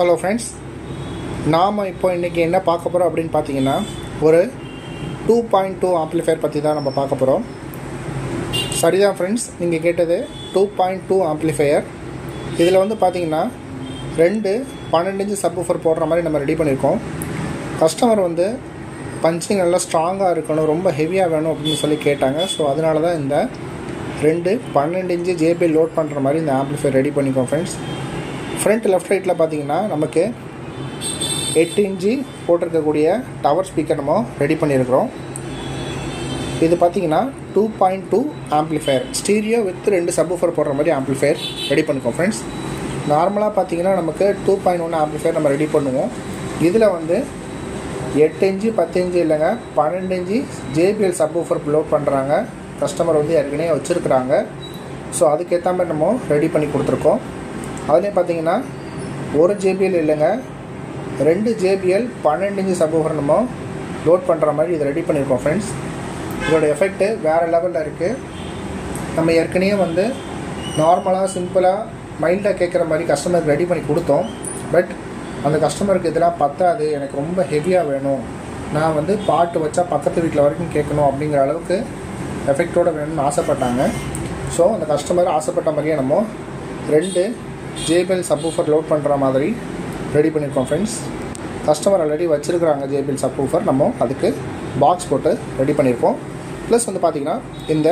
hello friends நாம் இப்போ இன்றைக்கி என்ன பார்க்க போகிறோம் அப்படின்னு பார்த்தீங்கன்னா ஒரு டூ பாயிண்ட் டூ ஆம்ப்ளிஃபையர் பற்றி தான் நம்ம பார்க்க போகிறோம் சரிதான் ஃப்ரெண்ட்ஸ் நீங்கள் கேட்டது டூ பாயிண்ட் டூ ஆம்ப்ளிஃபையர் இதில் வந்து பார்த்தீங்கன்னா ரெண்டு பன்னெண்டு இன்ச்சு சப்வூஃபர் போடுற மாதிரி நம்ம ரெடி பண்ணியிருக்கோம் கஸ்டமர் வந்து பஞ்சிங் நல்லா ஸ்ட்ராங்காக இருக்கணும் ரொம்ப ஹெவியாக வேணும் அப்படின்னு சொல்லி கேட்டாங்க ஸோ அதனால தான் இந்த ரெண்டு பன்னெண்டு இன்ச்சு ஜேபி லோட் பண்ணுற மாதிரி இந்த ஆம்ப்ளிஃபையர் ரெடி பண்ணிக்கோம் ஃப்ரெண்ட்ஸ் ஃப்ரண்ட் லெஃப்ட் ரைட்டில் பார்த்தீங்கன்னா நமக்கு எட்டு இன்ச்சு போட்டிருக்கக்கூடிய டவர் ஸ்பீக்கர் நம்ம ரெடி பண்ணியிருக்கிறோம் இது பார்த்தீங்கன்னா two point two amplifier stereo with ரெண்டு சப்வூஃபர் போடுற மாதிரி ஆம்ப்ளிஃபையர் ரெடி பண்ணிக்கோம் ஃப்ரெண்ட்ஸ் நார்மலாக பார்த்தீங்கன்னா நமக்கு டூ பாயிண்ட் ஒன் ஆம்ப்ளிஃபையர் நம்ம ரெடி பண்ணுவோம் இதில் வந்து எட்டு இன்ச்சு பத்து இன்ச்சு இல்லைங்க பன்னெண்டு இன்ச்சு ஜேபிஎல் சப்வூஃபர் லோட் பண்ணுறாங்க கஸ்டமர் வந்து ஏற்கனவே வச்சுருக்குறாங்க ஸோ அதுக்கேற்ற மாதிரி நம்ம ரெடி பண்ணி கொடுத்துருக்கோம் அதுலேயும் பார்த்தீங்கன்னா ஒரு ஜேபிஎல் இல்லைங்க ரெண்டு ஜேபிஎல் பன்னெண்டு இன்ச்சு சப்வூஃபர் நம்ம லோட் பண்ணுற மாதிரி இதை ரெடி பண்ணியிருக்கோம் ஃப்ரெண்ட்ஸ் இதோட எஃபெக்ட்டு வேறு லெவலில் இருக்குது நம்ம ஏற்கனவே வந்து நார்மலாக சிம்பிளாக மைல்டாக கேட்குற மாதிரி கஸ்டமருக்கு ரெடி பண்ணி கொடுத்தோம் பட் அந்த கஸ்டமருக்கு இதெல்லாம் பத்தாது எனக்கு ரொம்ப ஹெவியாக வேணும் நான் வந்து பாட்டு வச்சா பக்கத்து வீட்டில் வரைக்கும் கேட்கணும் அப்படிங்கிற அளவுக்கு எஃபெக்டோட வேணும்னு ஆசைப்பட்டாங்க ஸோ அந்த கஸ்டமர் ஆசைப்பட்ட மாதிரியே நம்ம ரெண்டு ஜேபிஎல் சப்வூஃபர் லோட் பண்ணுற மாதிரி ரெடி பண்ணியிருக்கோம் ஃப்ரெண்ட்ஸ் கஸ்டமர் ஆல்ரெடி வச்சுருக்குறாங்க ஜேபிஎல் சப்வூஃபர் நம்ம அதுக்கு பாக்ஸ் போட்டு ரெடி பண்ணியிருக்கோம் ப்ளஸ் வந்து பார்த்திங்கன்னா இந்த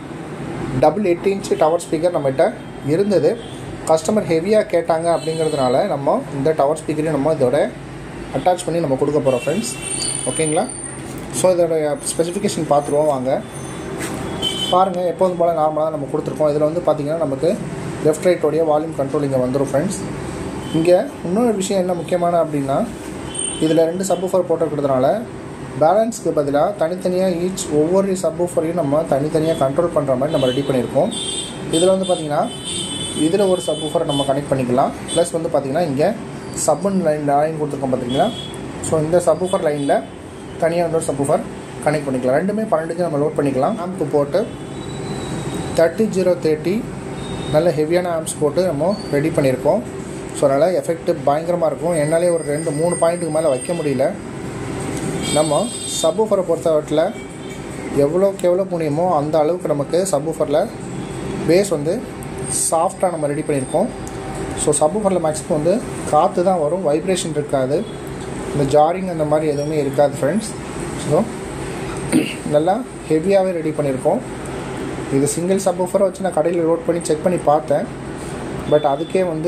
டபுள் எட்டு இன்ச்சு டவர் ஸ்பீக்கர் நம்மகிட்ட இருந்தது கஸ்டமர் ஹெவியாக கேட்டாங்க அப்படிங்கிறதுனால நம்ம இந்த டவர் ஸ்பீக்கரையும் நம்ம இதோட அட்டாச் பண்ணி நம்ம கொடுக்க போகிறோம் ஃப்ரெண்ட்ஸ் ஓகேங்களா ஸோ இதோட ஸ்பெசிஃபிகேஷன் பார்த்துருவோம் வாங்க பாருங்கள் எப்போதும் போல் நார்மலாக நம்ம கொடுத்துருக்கோம் இதில் வந்து பார்த்திங்கன்னா நமக்கு லெஃப்ட் ரைட்டோடைய வால்யூம் கண்ட்ரோல் இங்கே வந்துடும் ஃப்ரெண்ட்ஸ் இங்கே இன்னொரு விஷயம் என்ன முக்கியமான அப்படின்னா இதில் ரெண்டு சப்வூஃபர் போட்டிருக்கிறதுனால பேலன்ஸ்க்கு பதிலாக தனித்தனியாக ஈச் ஒவ்வொரு சப்வூஃபரையும் நம்ம தனித்தனியாக கண்ட்ரோல் பண்ணுற மாதிரி நம்ம ரெடி பண்ணியிருக்கோம் இதில் வந்து பார்த்திங்கன்னா இதில் ஒரு சப்வூஃபரை நம்ம கனெக்ட் பண்ணிக்கலாம் ப்ளஸ் வந்து பார்த்திங்கன்னா இங்கே சப்புன் லைன் லைன் கொடுத்துருக்கோம் பார்த்தீங்களா ஸோ இந்த சப்வூஃபர் லைனில் தனியாக இன்னொரு சப்வூஃபர் கனெக்ட் பண்ணிக்கலாம் ரெண்டுமே பன்னெண்டுக்கு நம்ம லோட் பண்ணிக்கலாம் ஆம்ப் போட்டு தேர்ட்டி ஜீரோ தேர்ட்டி நல்ல ஹெவியான ஆம்ப்ஸ் போட்டு நம்ம ரெடி பண்ணியிருக்கோம் ஸோ அதனால் எஃபெக்ட் பயங்கரமாக இருக்கும் என்னாலே ஒரு ரெண்டு மூணு பாயிண்ட்டுக்கு மேலே வைக்க முடியல நம்ம சப்வூஃபரை பொறுத்தவரையில் எவ்வளோக்கு எவ்வளோ முடியுமோ அந்த அளவுக்கு நமக்கு சப்வூஃபரில் பேஸ் வந்து சாஃப்டாக நம்ம ரெடி பண்ணியிருக்கோம் ஸோ சப்வூஃபரில் மேக்ஸிமம் வந்து காற்று தான் வரும் வைப்ரேஷன் இருக்காது இந்த ஜாரிங் அந்த மாதிரி எதுவுமே இருக்காது ஃப்ரெண்ட்ஸ் ஸோ நல்லா ஹெவியாகவே ரெடி பண்ணியிருக்கோம் இது சிங்கிள் சப்வூஃபரை வச்சு நான் கடையில் லோட் பண்ணி செக் பண்ணி பார்த்தேன் பட் அதுக்கே வந்து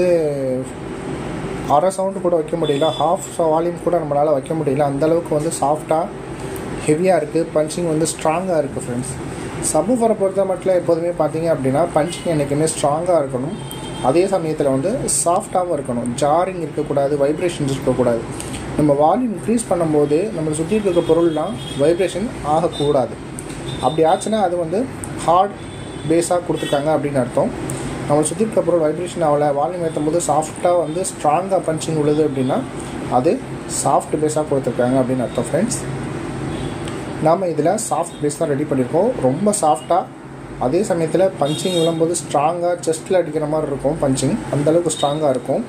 அரை சவுண்டு கூட வைக்க முடியல ஹாஃப் வால்யூம் கூட நம்மளால் வைக்க முடியல அந்தளவுக்கு வந்து சாஃப்டாக ஹெவியாக இருக்குது பஞ்சிங் வந்து ஸ்ட்ராங்காக இருக்குது ஃப்ரெண்ட்ஸ் சப்வூஃபரை பொறுத்த மட்டும் எப்போதுமே பார்த்தீங்க அப்படின்னா பஞ்சிங் என்றைக்குமே ஸ்ட்ராங்காக இருக்கணும் அதே சமயத்தில் வந்து சாஃப்டாகவும் இருக்கணும் ஜாரிங் இருக்கக்கூடாது வைப்ரேஷன்ஸ் இருக்கக்கூடாது நம்ம வால்யூம் இன்க்ரீஸ் பண்ணும்போது நம்ம சுற்றி இருக்க பொருள்லாம் வைப்ரேஷன் ஆகக்கூடாது அப்படி ஆச்சுன்னா அது வந்து ஹார்ட் பேஸாக கொடுத்துருக்காங்க அப்படின்னு அர்த்தம் நம்மளை சுற்றி இருக்க பொருள் வைப்ரேஷன் ஆகலை வால்யூம் ஏற்றும் போது சாஃப்டாக வந்து ஸ்ட்ராங்காக பஞ்சிங் உள்ளது அப்படின்னா அது சாஃப்ட் பேஸாக கொடுத்துருக்காங்க அப்படின்னு அர்த்தம் ஃப்ரெண்ட்ஸ் நாம் இதில் சாஃப்ட் பேஸ் தான் ரெடி பண்ணியிருக்கோம் ரொம்ப சாஃப்டாக அதே சமயத்தில் பஞ்சிங் விழும்போது ஸ்ட்ராங்காக செஸ்ட்டில் அடிக்கிற மாதிரி இருக்கும் பஞ்சிங் அந்தளவுக்கு ஸ்ட்ராங்காக இருக்கும்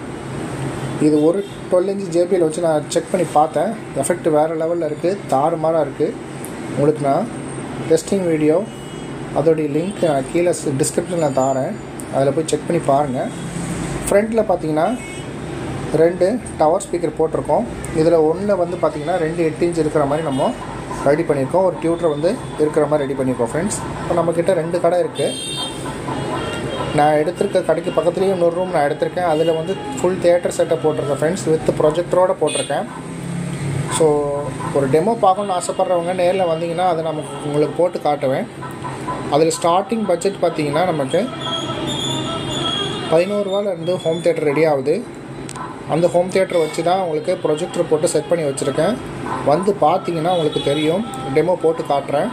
இது ஒரு டுவெல் இன்ச்சு ஜேபியில் வச்சு நான் செக் பண்ணி பார்த்தேன் எஃபெக்ட் வேறு லெவலில் இருக்குது தாறுமாறாக இருக்குது உங்களுக்கு நான் டெஸ்டிங் வீடியோ அதோடைய லிங்க் நான் கீழே டிஸ்கிரிப்ஷனில் தாரேன் அதில் போய் செக் பண்ணி பாருங்கள் ஃப்ரண்ட்டில் பார்த்தீங்கன்னா ரெண்டு டவர் ஸ்பீக்கர் போட்டிருக்கோம் இதில் ஒன்றில் வந்து பார்த்திங்கன்னா ரெண்டு எட்டு இன்ச் இருக்கிற மாதிரி நம்ம ரெடி பண்ணியிருக்கோம் ஒரு டியூட்டர் வந்து இருக்கிற மாதிரி ரெடி பண்ணியிருக்கோம் ஃப்ரெண்ட்ஸ் இப்போ நம்மக்கிட்ட ரெண்டு கடை இருக்குது நான் எடுத்திருக்க கடைக்கு பக்கத்துலேயே இன்னொரு ரூம் நான் எடுத்திருக்கேன் அதில் வந்து ஃபுல் தேட்டர் செட்டை போட்டிருக்கேன் ஃப்ரெண்ட்ஸ் வித் ப்ரொஜெக்டரோடு போட்டிருக்கேன் ஸோ ஒரு டெமோ பார்க்கணுன்னு ஆசைப்பட்றவங்க நேரில் வந்தீங்கன்னா அதை நம்ம உங்களுக்கு போட்டு காட்டுவேன் அதில் ஸ்டார்டிங் பட்ஜெட் பார்த்தீங்கன்னா நமக்கு பதினோருவாலேருந்து ஹோம் தேட்டர் ரெடி ஆகுது அந்த ஹோம் தேட்டரை வச்சு தான் உங்களுக்கு ப்ரொஜெக்டர் போட்டு செட் பண்ணி வச்சுருக்கேன் வந்து பார்த்தீங்கன்னா உங்களுக்கு தெரியும் டெமோ போட்டு காட்டுறேன்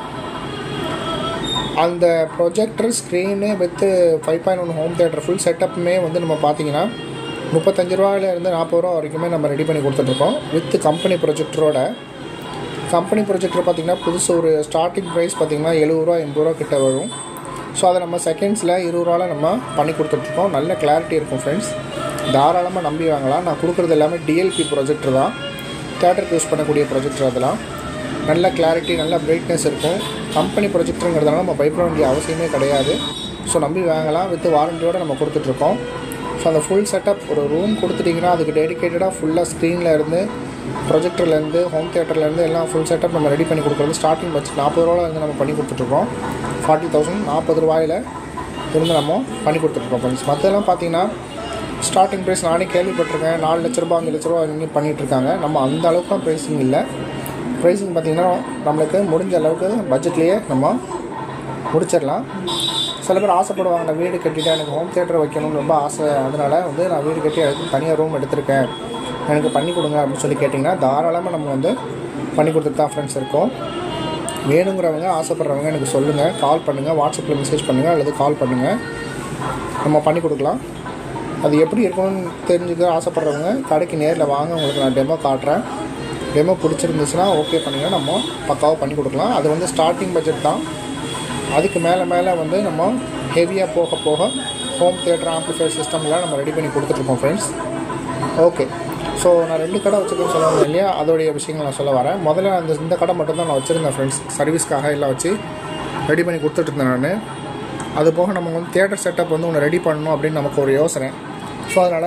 அந்த projector screen with five point one home theatre full செட்டப்புமே வந்து நம்ம பார்த்தீங்கன்னா முப்பத்தஞ்சு ரூபாயிலேருந்து நாற்பது ரூபா வரைக்குமே நம்ம ரெடி பண்ணி கொடுத்துட்ருக்கோம் வித் கம்பெனி ப்ரொஜெக்டரோட கம்பெனி ப்ரொஜெக்டர் பார்த்திங்கன்னா புதுசு ஒரு ஸ்டார்டிங் ப்ரைஸ் பார்த்திங்கன்னா எழுபது ரூபா எண்பது ரூபா கிட்ட வரும் ஸோ அதை நம்ம செகண்ட்ஸில் இருபது ரூபாவில் நம்ம பண்ணி கொடுத்துட்ருக்கோம் நல்ல கிளாரிட்டி இருக்கும் ஃப்ரெண்ட்ஸ் தாராளமாக நம்பி வாங்கலாம் நான் கொடுக்குறது எல்லாமே டிஎல்பி ப்ரொஜெக்டர் தான் தேட்டருக்கு யூஸ் பண்ணக்கூடிய ப்ரொஜெக்டர் அதெல்லாம் நல்ல கிளாரிட்டி நல்ல பிரைட்னஸ் இருக்கும் கம்பெனி ப்ரொஜெக்டருங்கிறதுனால நம்ம பயப்பட வேண்டிய அவசியமே கிடையாது ஸோ நம்பி வாங்கலாம் வித் வாரண்டியோடு நம்ம கொடுத்துட்ருக்கோம் ஸோ அந்த ஃபுல் செட்டப் ஒரு ரூம் கொடுத்துட்டிங்கன்னா அதுக்கு டெடிக்கேட்டடாக ஃபுல்லாக ஸ்க்ரீனில் இருந்து ப்ரொஜெக்டர்லேருந்து ஹோம் தேட்டர்லேருந்து எல்லாம் ஃபுல் செட்டப் நம்ம ரெடி பண்ணி கொடுக்குறது ஸ்டார்டிங் பட்ஜெட் நாற்பது ரூபாவில் இருந்து நம்ம பண்ணி கொடுத்துட்ருக்கோம் ஃபார்ட்டி தௌசண்ட் நாற்பது ரூபாயில் இருந்து நம்ம பண்ணி கொடுத்துட்ருக்கோம் ஃப்ரெண்ட்ஸ் மற்றெல்லாம் பார்த்தீங்கன்னா ஸ்டார்டிங் ப்ரைஸ் நானே கேள்விப்பட்டிருக்கேன் நாலு லட்ச ரூபா அஞ்சு லட்ச ரூபா வரைக்கும் பண்ணிகிட்ருக்காங்க நம்ம அந்த அளவுக்குலாம் ப்ரைஸிங் இல்லை ப்ரைஸிங் பார்த்திங்கன்னா நம்மளுக்கு முடிஞ்ச அளவுக்கு பட்ஜெட்லேயே நம்ம முடிச்சிடலாம் சில பேர் ஆசைப்படுவாங்க நான் வீடு கட்டிட்டு எனக்கு ஹோம் தேட்டர் வைக்கணும்னு ரொம்ப ஆசை அதனால் வந்து நான் வீடு கட்டி அதுக்கு தனியாக ரூம் எடுத்திருக்கேன் எனக்கு பண்ணி கொடுங்க அப்படின்னு சொல்லி கேட்டிங்கன்னா தாராளமாக நம்ம வந்து பண்ணி கொடுத்துட்டு தான் ஃப்ரெண்ட்ஸ் இருக்கோம் வேணுங்கிறவங்க ஆசைப்படுறவங்க எனக்கு சொல்லுங்கள் கால் பண்ணுங்கள் வாட்ஸ்அப்பில் மெசேஜ் பண்ணுங்கள் அல்லது கால் பண்ணுங்கள் நம்ம பண்ணி கொடுக்கலாம் அது எப்படி இருக்கணும்னு தெரிஞ்சுக்க ஆசைப்படுறவங்க கடைக்கு நேரில் வாங்க உங்களுக்கு நான் டெமோ காட்டுறேன் டெமோ பிடிச்சிருந்துச்சுன்னா ஓகே பண்ணிங்கன்னா நம்ம பக்காவாக பண்ணி கொடுக்கலாம் அது வந்து ஸ்டார்டிங் பட்ஜெட் தான் அதுக்கு மேலே மேலே வந்து நம்ம ஹெவியாக போக போக ஹோம் தியேட்டர் ஆம்ப்ளிஃபையர் சிஸ்டம்லாம் நம்ம ரெடி பண்ணி கொடுத்துட்ருக்கோம் ஃப்ரெண்ட்ஸ் ஓகே ஸோ நான் ரெண்டு கடை வச்சுருக்கேன்னு சொல்லுவாங்க இல்லையா அதோடைய விஷயங்கள் நான் சொல்ல வரேன் முதல்ல அந்த இந்த கடை மட்டும் தான் நான் வச்சுருந்தேன் ஃப்ரெண்ட்ஸ் சர்வீஸ்க்காக எல்லாம் வச்சு ரெடி பண்ணி கொடுத்துட்ருந்தேன் நான் அது போக நம்ம வந்து தியேட்டர் செட்டப் வந்து ஒன்று ரெடி பண்ணணும் அப்படின்னு நமக்கு ஒரு யோசனை ஸோ அதனால்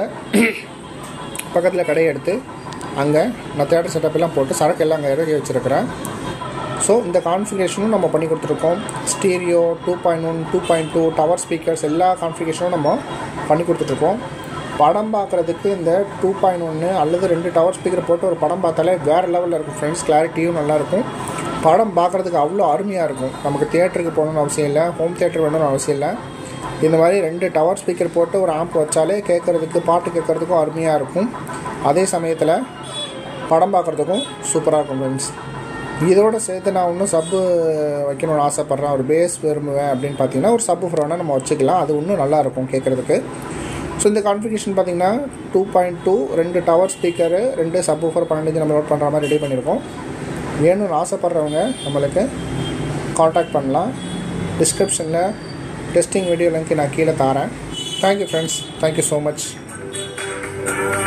பக்கத்தில் கடையை எடுத்து அங்கே நான் தேட்டர் செட்டப் எல்லாம் போட்டு சரக்கு எல்லாம் அங்கே இறக்கி வச்சுருக்கிறேன் ஸோ இந்த கான்ஃபிகரேஷனும் நம்ம பண்ணி கொடுத்துருக்கோம் stereo two point one two point two tower speakers எல்லா கான்ஃபிகரேஷனும் நம்ம பண்ணி கொடுத்துட்ருக்கோம் படம் பார்க்குறதுக்கு இந்த டூ பாயிண்ட் ஒன்று அல்லது ரெண்டு டவர் ஸ்பீக்கர் போட்டு ஒரு படம் பார்த்தாலே வேறு லெவலில் இருக்கும் ஃப்ரெண்ட்ஸ் கிளாரிட்டியும் நல்லாயிருக்கும் படம் பார்க்குறதுக்கு அவ்வளோ அருமையாக இருக்கும் நமக்கு தியேட்டருக்கு போகணுன்னு அவசியம் இல்லை ஹோம் தியேட்டர் வேணும்னு அவசியம் இல்லை இந்த மாதிரி ரெண்டு டவர் ஸ்பீக்கர் போட்டு ஒரு ஆம்ப் வச்சாலே கேட்குறதுக்கு பாட்டு கேட்குறதுக்கும் அருமையாக இருக்கும் அதே சமயத்தில் படம் பார்க்குறதுக்கும் சூப்பராக இருக்கும் ஃப்ரெண்ட்ஸ் இதோட சேர்த்து நான் இன்னும் சப்பு வைக்கணும்னு ஆசைப்பட்றேன் ஒரு பேஸ் விரும்புவேன் அப்படின்னு பார்த்தீங்கன்னா ஒரு சப்பு வேணால் நம்ம வச்சுக்கலாம் அது இன்னும் நல்லாயிருக்கும் கேட்குறதுக்கு ஸோ இந்த கான்ஃபிகேஷன் பார்த்தீங்கன்னா டூ பாயிண்ட் டூ ரெண்டு டவர் ஸ்பீக்கரு ரெண்டு சப் ஊஃபர் பன்னெண்டு நம்ம நோட் பண்ணுற மாதிரி ரெடி பண்ணியிருக்கோம் வேணும்னு ஆசைப்பட்றவங்க நம்மளுக்கு காண்டாக்ட் பண்ணலாம் டிஸ்கிரிப்ஷனில் டெஸ்டிங் வீடியோ லிங்க் நான் கீழே தரேன் thank you friends thank you so much